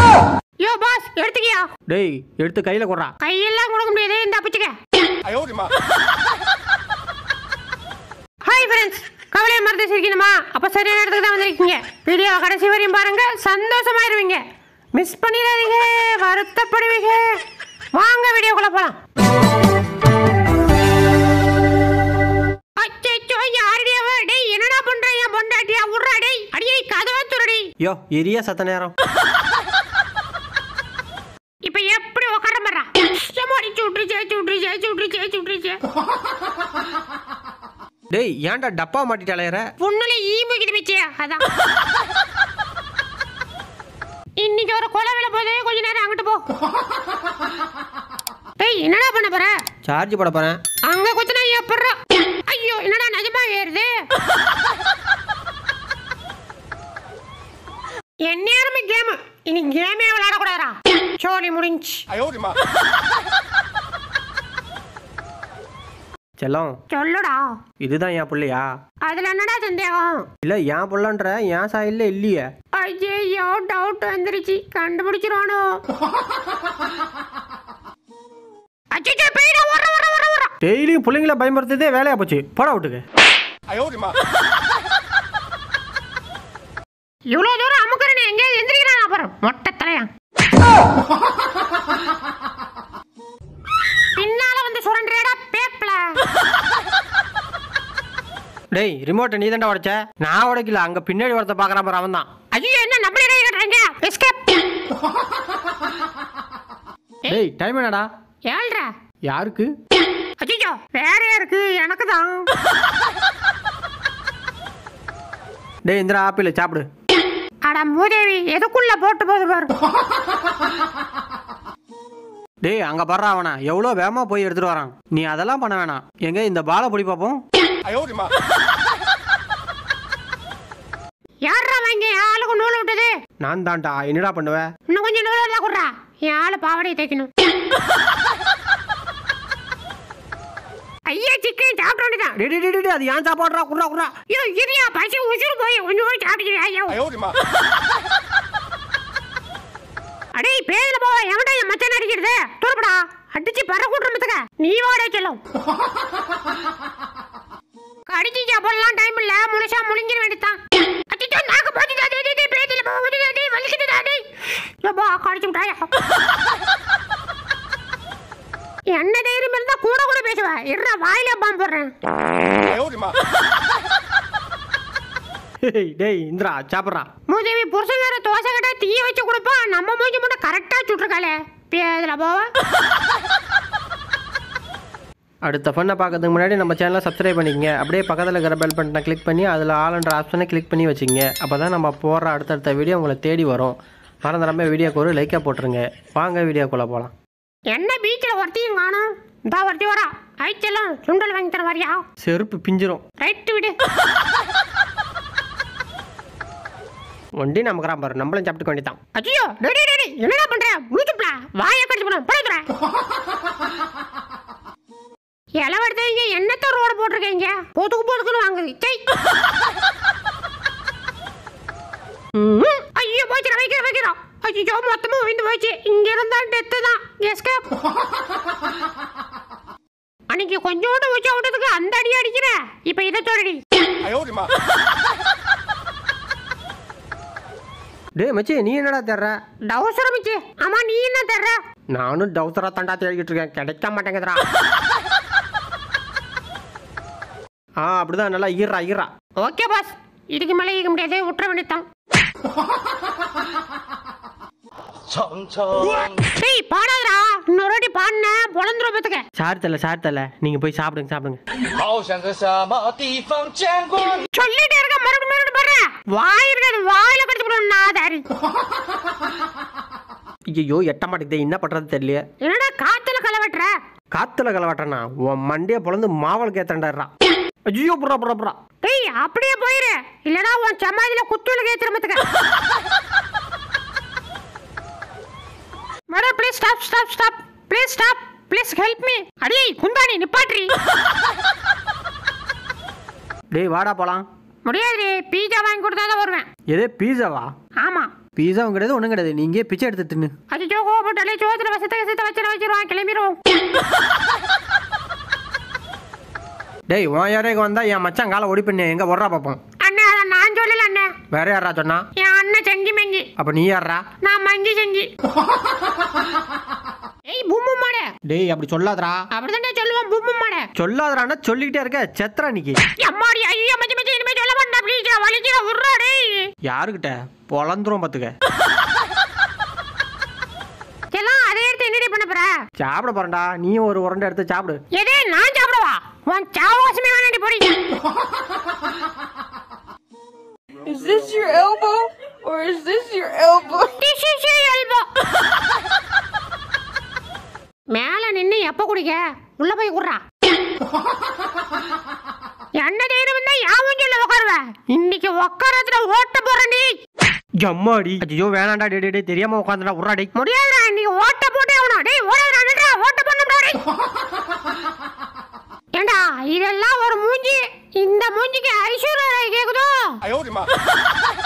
யோ pass எடுத்துக்கியா டேய் எடுத்து கையில கொடுறா கையெல்லாம் கொடுக்க முடியாது இந்த பிச்சுக்க ஹாய் ஃப்ரெண்ட்ஸ் கவலையை மறந்து சிரிக்கணுமா அப்போ சரியான இடத்துக்கு தான் வந்திருக்கீங்க வீடியோ கடைசி வரையும் பாருங்க சந்தோஷமாயிருவீங்க மிஸ் பண்ணிடாதீங்க வருத்தப்படுவீங்க வாங்க வீடியோக்குள்ள போலாம் அச்சச்சோ யாருடையவ டேய் என்னடா பண்ற என் பொண்டாட்டியா உட்றா டேய் அடியே கதவை துறடி யோ எரியா சத்த நேரம் இப்ப எப்படி உட்கார மறா சும்மாடி சுட்டுருச்சே சுட்டுருச்சே சுட்டுருச்சே சுட்டுருச்சே டேய் ஏன்டா டப்பா மாட்டிட்டு அலையற பொண்ணுல ஈ முகிட்டு வச்சே அதான் இன்னைக்கு ஒரு கொலை விழ போதே கொஞ்ச நேரம் அங்கிட்டு போ டேய் என்னடா பண்ண போற சார்ஜ் போட போறேன் அங்க குத்துனா எப்பட்றா ஐயோ என்னடா நிஜமா ஏறுது என் நேரமே கேம் இனி கேமே விளையாடக்கூடாதா சோலி முடிஞ்சு செல்லம் சொல்லுடா இதுதான் என் பிள்ளையா அதுல என்னடா சந்தேகம் இல்ல என் புள்ளன்ற என் சாயில்ல இல்லையே ஐயோ டவுட் வந்துருச்சு கண்டுபிடிச்சிருவானோ அச்சச்சோ பேய்டா வர வர வர வர டெய்லியும் பிள்ளைங்கள பயன்படுத்துறதே வேலையா போச்சு போடா விட்டுக்கு இவ்வளோ தூரம் அமுக்குறனே எங்கே எந்திரிக்கிறான் அப்புறம் மொட்டை தலையான் பின்னால வந்து சுரண்டுறேடா பேப்பல டேய் ரிமோட்டை நீ தாண்டா உடைச்ச நான் உடைக்கல அங்க பின்னாடி ஒருத்த பாக்குறான் பாரு அவன் தான் ஐயோ என்ன நம்மளே கை கட்டுறீங்க எஸ்கேப் டேய் டைம் என்னடா ஏழ்ரா யாருக்கு அச்சோ வேற யாருக்கு எனக்கு தான் டேய் இந்திரா ஆப்பிள் சாப்பிடு அட மூதேவி எதுக்குள்ள போட்டு போகுது பாரு டேய் அங்க பாடுறா அவனை எவ்வளோ வேகமா போய் எடுத்துட்டு வரான் நீ அதெல்லாம் பண்ண வேணாம் எங்க இந்த பாலை பிடி பார்ப்போம் யாரா வாங்க ஆளுக்கு நூல் விட்டது நான் தான்டா என்னடா பண்ணுவ இன்னும் கொஞ்சம் நூல் எல்லாம் குடுறா என் ஆளு பாவடையை தைக்கணும் ஐயா சிக்கன் சாப்பிட வேண்டியதான் டேய் டேய், டேய் டேய், அது ஏன் சாப்பாடுறா குர்ரா குர்ரா ஐயோ இரியா பசி உசுறு போய் கொஞ்சம் போய் சாப்பிடுக்கிறேன் ஐயோ அடே பேதுல போ எவன்டா என் மச்சான் அடிக்கிறது தூரப்படா அடிச்சு பற கூட்டுறமத்துக்க நீ வாடா செல்லும் கடிச்சு சாப்பிடலாம் டைம் இல்ல முழுசா முழுங்கிட வேண்டியதான் அச்சோ நாக்கு போச்சுடா டேய் டேய், டேய் பேதுல போ விடுடா டேய் வலிக்குதுடா டேய் எப்பா கடிச்சு விட்டாயா என்ன தைரியம் இருந்தா கூட கூட பேசுவ இருடா வாயில பாம்பு போடுறேன் டேய் டேய் இந்திரா சாப்பிட்றா மூதேவி புருஷன் வேற தோசை கட்ட தீய வச்சு கொடுப்பான் நம்ம மூஞ்சி மட்டும் கரெக்டா சுட்டுருக்காளே பேதுல போவ அடுத்த ஃபன்னை பார்க்கறதுக்கு முன்னாடி நம்ம சேனலை சப்ஸ்கிரைப் பண்ணிக்கங்க அப்படியே பக்கத்தில் இருக்கிற பெல் பட்டனை கிளிக் பண்ணி அதில் ஆளுன்ற ஆப்ஷனை கிளிக் பண்ணி வச்சுங்க அப்போ தான் நம்ம போடுற அடுத்தடுத்த வீடியோ உங்களை தேடி வரும் மறந்துடாம வீடியோக்கு ஒரு லைக்காக போட்டுருங்க வாங்க வீடியோக்குள்ளே போகலாம் என்ன பீச்சில் ஒருத்தையும் காணும் இந்த ஒருத்தி வரா ஐச்செல்லாம் சுண்டல் வாங்கி தர வரியா செருப்பு பிஞ்சிரும் ரைட்டு விடு ஒண்டி நமக்குறான் பாரு நம்மளும் சாப்பிட்டுக்க வேண்டியதான் அச்சியோ டேய் டேய், டேய் என்னடா பண்ற மூச்சுப்ல வாயை கடிச்சு போடும் படுத்துற இளவடுத்தவங்க என்னத்த ரோடு போட்டிருக்கீங்க பொதுக்கு பொதுக்குன்னு வாங்குது சை ம், ஐயோ போச்சு வைக்கிறேன் வைக்கிறோம் ஐயோ மொத்தமும் விண்டு போச்சு இங்க இருந்தா டெத்து தான் எஸ்கேப் அன்னைக்கு கொஞ்சோண்டு வச்சு விட்டதுக்கு அந்த அடி அடிக்கிற இப்ப இதை சொல்லடி டேய் மச்சி நீ என்னடா தேடுற டவுசரம் மிச்சு ஆமா நீ என்ன தர்ற நானும் டவுசரா தாண்டா தேடிக்கிட்டு இருக்கேன் கிடைக்க மாட்டேங்குதுடா ஆ அப்படிதான் நல்லா ஈரா ஈரா ஓகே பாஸ் இதுக்கு மேலே இருக்க முடியாது விட்டுற வேண்டியதான் டேய் பாடாதடா இன்னொரு வாட்டி பாடின பொழந்துரும் பத்துக்க சார் தல சார் தல நீங்கள் போய் சாப்பிடுங்க சாப்பிடுங்க 好想在什么地方见过你。 சொல்லிட்டே இருக்க மறுபடியும் மறுபடியும் பாடுற வாய் இருக்காது வாயில கடிச்சு போடும் நாதாரி ஐயோ எட்ட மாட்டேங்குது என்ன பண்ணுறது தெரியல என்னடா காத்துல களை வெட்டுற காத்துல கலவாட்டனா உன் மண்டையை பொழந்து மாவல் கேத்தண்டாடுறா ஐயோ புறா புறா புறா டேய் அப்படியே போயிரு இல்லனா உன் சமாதியில குத்துவில கேத்துற பத்துக்க madam please stop stop stop please stop please help me அடே குந்தாணி நிப்பாட்ரி டேய் வாடா போலாம் முடியாது பீஜா வாங்கி கொடுத்தா தான் வருவேன் எதே பீஸாவா ஆமா பீஸாவும் கிடையாது ஒன்றும் கிடையாது நீங்க பிச்சை எடுத்து தின்னு அச்சோ கோபப்பட்டாலே சோத்துல வசத்த வசத்த வச்சு வச்சிருவான் கிளம்பிடுவோம் டேய் உன் யாரையும் வந்தா என் மச்சான் காலை ஒடி பண்ணி எங்க வர்றா பார்ப்போம் அண்ணே அதை நான் சொல்லல அண்ணே வேற யாரா சொன்னா என் அண்ணன் செங்கி மெங்கி அப்ப நீ யாரா நான் மங்கி செங்கி ஏய் பூம்மு மாடே டேய் அப்படி சொல்லாதடா அப்படிதானே சொல்லுவான் பூம்மு மாடே சொல்லாதடான்னா சொல்லிக்கிட்டே இருக்க செத்ரா நிக்கி அம்மாடி ஐயோ மச்சி மச்சி இனிமே சொல்ல மாட்டேன் ப்ளீஸ் வலிக்கிற உர்றா டேய் யாருக்கிட்ட பொழந்துரும் பாத்துக்க எல்லாம் அதை எடுத்து என்னடி பண்ண போற சாப்பிட போறேன்டா நீயும் ஒரு உருண்டை எடுத்து சாப்பிடு எதே நான் சாப்பிடவா உன் சாவகாசமே வேணாடி போடி Is this your elbow? Or is this your elbow? This is your elbow. மேல நின்னு எப்ப குடிக்க உள்ள போய் குடுறா என்ன தைரியம் இருந்தா யா மூஞ்சில உட்காருவ இன்னைக்கு உட்காரத்துல ஓட்ட போறேன்டி ஜம்மாடி ஐயோ வேணாண்டா டே டே, டே தெரியாம உட்காந்துடா உர்றா டேய் முடியாதுடா இன்னைக்கு ஓட்ட போட்டே ஆகணும் டேய் ஓடாதடா நில்றா ஓட்ட பண்ணுடா டேய் ஏண்டா இதெல்லாம் ஒரு மூஞ்சி இந்த மூஞ்சிக்கு ஐஸ்வர்யா ராய் கேக்குதோ